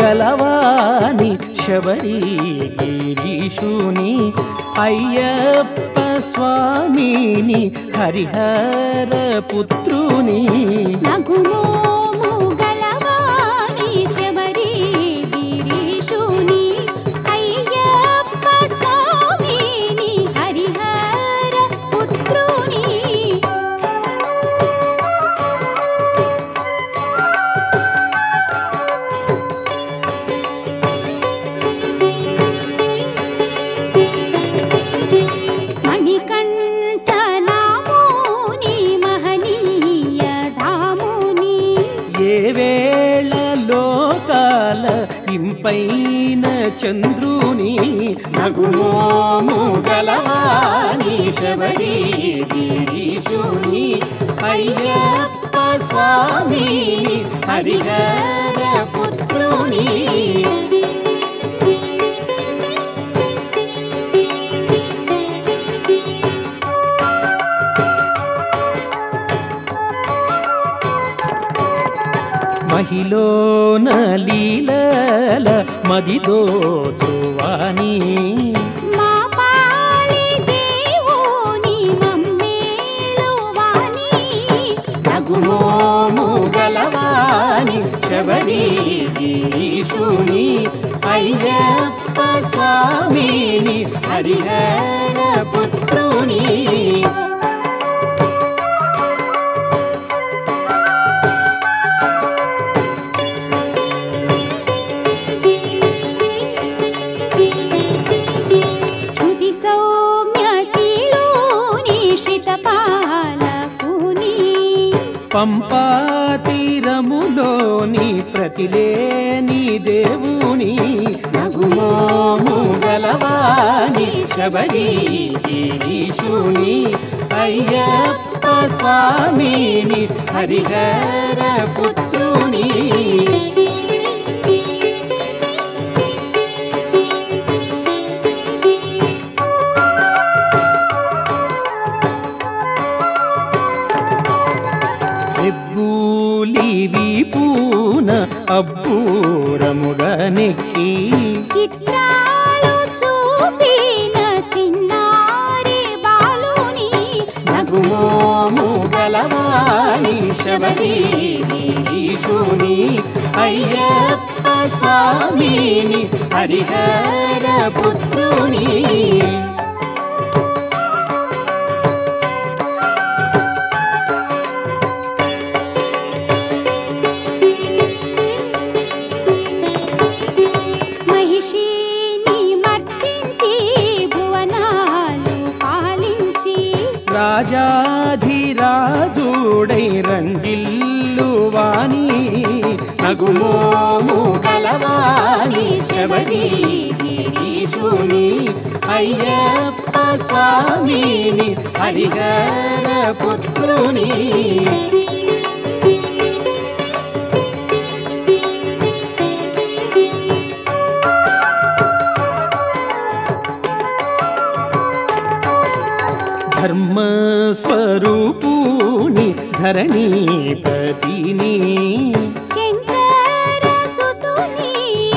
గలవాని శబరి గిరీషుని అయ్యప్ప స్వామిని హరిహర పుత్రుని నగుమోము గలవాని శబరి గిరీషుని అయ్యప్ప స్వామిని హరిహర పుత్రుని మణికంఠనామోని మహనీయ ధాముని ఏ వేళ లోకాల ఇంపైన చంద్రుని నగుమోము గలవాని శబరి గిరీషుని అయ్యప్ప స్వామిని హరిహర పుత్రుని మహిళన లీలల మదిదోచువాని మా పాలి దేవుని మమ్మేలువాని నగుమోము గలవాని శబరి గిరీషుని అయ్యప్ప స్వామిని హరిహర పుత్రుని శృతి సౌమ్య శీలోని శ్రితపాలకుని పంపా తీరములోని ప్రతిలేని దేవుని నగుమోము గలవాని శబరి గిరీషుని అయ్యప్ప స్వామిని హరిహర పుత్రుని ఎబ్బూలివి పూన అబ్బూరముగా నెక్కి చిత్రాలు చూపిన చిన్నారి బాలుని నగుమోము గలవాణి శబరి గిరీషుని అయ్యప్ప స్వామిని హరిహర పుత్రుని మహిషిని మర్తించి భువనాలు పాలించి రాజాధిరాజుడై రంజిల్లు వాణి నగుమోము గలవాణి శబరి గిరీషుని అయ్యప్ప స్వామిని హరిహర పుత్రుని ధర్మస్వరూపుని ధరణీపతిని శంకర సుతుని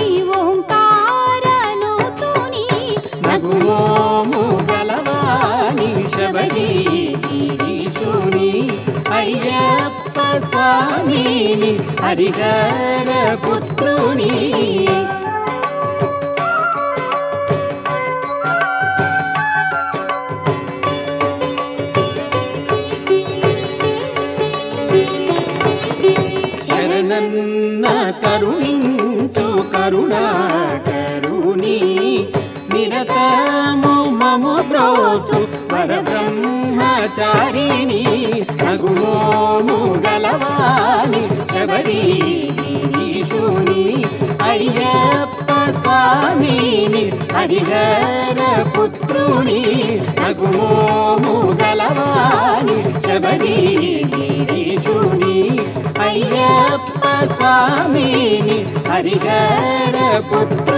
ఓంకారనుతుని నగుమోము గలవాణి శబరి గిరీషుని అయ్యప్ప స్వామిని హరిహర పుత్రుని శరణన్న కరుణించు కరుణాకరుని నిరతము మము బ్రోచు పరబ్రహ్మచారిని నగుమోము గలవాణి శబరి గిరీషుని అయ్యప్ప స్వామిని హరిహర పుత్రుని నగుమోము గలవాణి శబరి గిరీషుని అయ్యప్ప స్వామిని హరిహర పుత్రు